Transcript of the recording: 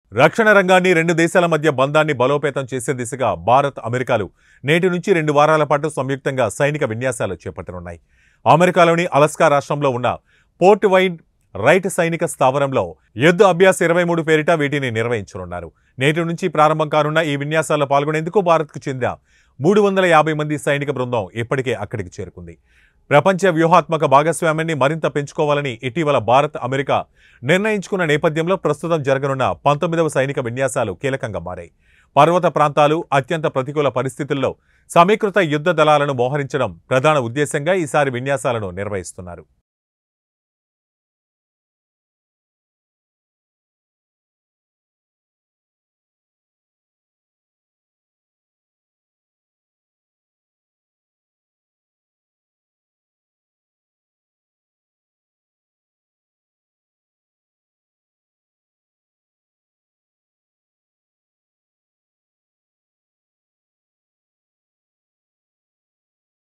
రక్షణ రంగాన్ని రెండు దేశాల మధ్య బంధాన్ని బలోపేతం చేసే దిశగా భారత్ అమెరికాలు నేటి నుంచి రెండు వారాల పాటు సంయుక్తంగా సైనిక విన్యాసాలు చేపట్టనున్నాయి అమెరికాలోని అలస్కా రాష్ట్రంలో ఉన్న పోర్ట్ వైడ్ రైట్ సైనిక స్థావరంలో యుద్ధ అభ్యాస్ ఇరవై మూడు పేరిట వీటిని నిర్వహించనున్నారు నేటి నుంచి ప్రారంభం కానున్న ఈ విన్యాసాల్లో పాల్గొనేందుకు భారత్కు చెందిన మూడు వందల యాభై మంది సైనిక బృందం ఇప్పటికే అక్కడికి చేరుకుంది ప్రపంచ వ్యూహాత్మక భాగస్వామ్యాన్ని మరింత పెంచుకోవాలని ఇటీవల భారత్ అమెరికా నిర్ణయించుకున్న నేపథ్యంలో ప్రస్తుతం జరగనున్న పంతొమ్మిదవ సైనిక విన్యాసాలు కీలకంగా మారాయి పర్వత ప్రాంతాలు అత్యంత ప్రతికూల పరిస్థితుల్లో సమీకృత యుద్ధ దళాలను మోహరించడం ప్రధాన ఉద్దేశంగా ఈసారి విన్యాసాలను నిర్వహిస్తున్నారు